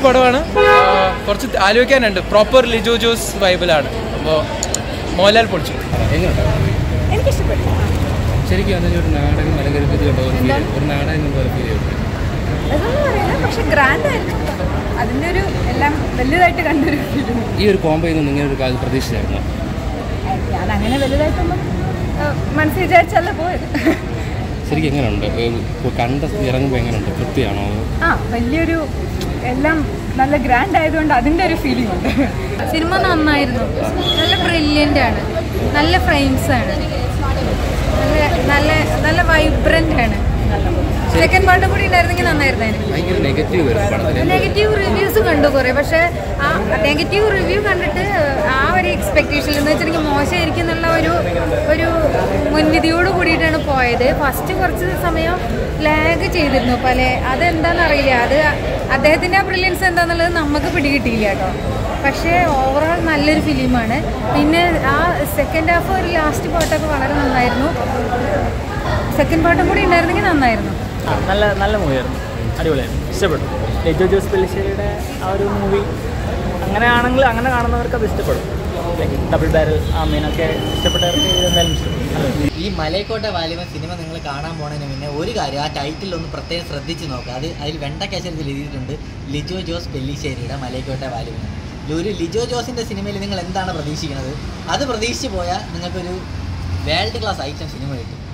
പടമാണ് ആ, കുറച്ച് ആലോചിക്കാനുണ്ട് പ്രോപ്പർ ലിജോ ജോസ് വൈബിലാണ് അപ്പോൾ മോഹൻലാൽ പൊളിച്ചു എനിക്കിഷ്ടപ്പെട്ടു ശരിക്കും അതിന് ഒരു നാടകം അല്ലെങ്കിൽ ഒരു കണ്ടോ ഒരു feel- ഒരു നാടകം പോലെ ഫീൽ ചെയ്തു അതൊന്നും പറയില്ല പക്ഷെ ഗ്രാൻഡ് ആയിരുന്നു അതിൻ്റെ ഒരു എല്ലാം വലുതായിട്ട് കണ്ടൊരു ഫിലിം ഈ ഒരു കോമ്പയിൽ നിന്ന് ഇങ്ങനെ ഒരു കാര്യം പ്രതീക്ഷിച്ചായിരുന്നു ഞാൻ അങ്ങനെ വലുതായിട്ടൊന്നും ആ, മനസ്സിൽ വിചാരിച്ചല്ല പോയത് ശരിക്കും എങ്ങനെയുണ്ട് ഏ, ഇപ്പൊ കണ്ട ഇറങ്ങുമ്പോൾ എങ്ങനെയുണ്ട് തൃപ്തിയാണോ ആ വലിയൊരു എല്ലാം നല്ല ഗ്രാൻഡ് ആയതുകൊണ്ട് അതിൻ്റെ ഒരു ഫീലിംഗ് ഉണ്ട് സിനിമ നന്നായിരുന്നു നല്ല ബ്രില്യൻ്റ് ആണ് നല്ല ഫ്രെയിംസ് ആണ് നല്ല നല്ല നല്ല വൈബ്രൻ്റ് ആണ് സെക്കൻഡ് പാർട്ടും കൂടി ഉണ്ടായിരുന്നെങ്കിൽ നന്നായിരുന്നായിരുന്നു ഭയങ്കര നെഗറ്റീവ് വരും പടത്തിൽ നെഗറ്റീവ് റിവ്യൂസ് കണ്ടു കുറേ പക്ഷേ ആ നെഗറ്റീവ് റിവ്യൂ കണ്ടിട്ട് ആ ഒരു എക്സ്പെക്റ്റേഷൻ എന്ന് വെച്ചിട്ടുണ്ടെങ്കിൽ മോശമായിരിക്കും എന്നുള്ള ഒരു ഒരു മുൻവിധിയോട് കൂടിയിട്ടാണ് പോയത് ഫസ്റ്റ് കുറച്ച് സമയം ലാഗ് ചെയ്തിരുന്നു പല അതെന്താണെന്ന് അറിയില്ല അത് അദ്ദേഹത്തിൻ്റെ ആ ബ്രില്യൻസ് എന്താണെന്നുള്ളത് നമുക്ക് പിടികിട്ടിയില്ല കേട്ടോ പക്ഷേ ഓവറോൾ നല്ലൊരു ഫിലിമാണ് പിന്നെ ആ സെക്കൻഡ് ഹാഫ് ഒരു ലാസ്റ്റ് പാട്ടൊക്കെ വളരെ നന്നായിരുന്നു സെക്കൻഡ് പാട്ടും കൂടി ഉണ്ടായിരുന്നെങ്കിൽ നന്നായിരുന്നു നല്ല നല്ല മൂവിയായിരുന്നു അടിപൊളിയായിരുന്നു ഇഷ്ടപ്പെട്ടു ലിജോ ജോസ് പെല്ലിശ്ശേരിയുടെ ആ ഒരു മൂവി അങ്ങനെയാണെങ്കിൽ അങ്ങനെ കാണുന്നവർക്ക് അത് ഇഷ്ടപ്പെടും ലൈക്ക് ഡബിൾ ബാരൽ ആ മീനൊക്കെ ഇഷ്ടപ്പെട്ടവർക്ക് ഇത് എന്തായാലും ഇഷ്ടപ്പെടും നല്ലത് ഈ മലയക്കോട്ട വാലിബൻ സിനിമ നിങ്ങൾ കാണാൻ പോണതിന് മുന്നേ ഒരു കാര്യം ആ ടൈറ്റിൽ ഒന്ന് പ്രത്യേകം ശ്രദ്ധിച്ച് നോക്കുക അത് അതിൽ വെണ്ടക്കശരത്തിൽ എഴുതിയിട്ടുണ്ട് ലിജോ ജോസ് പെല്ലിശ്ശേരിയുടെ മലയക്കോട്ട വാലിബൻ ഒരു ലിജോ ജോസിൻ്റെ സിനിമയിൽ നിങ്ങൾ എന്താണ് പ്രതീക്ഷിക്കുന്നത് അത് പ്രതീക്ഷിച്ച് പോയാൽ നിങ്ങൾക്കൊരു വേൾഡ് ക്ലാസ് ഐറ്റം സിനിമ കിട്ടും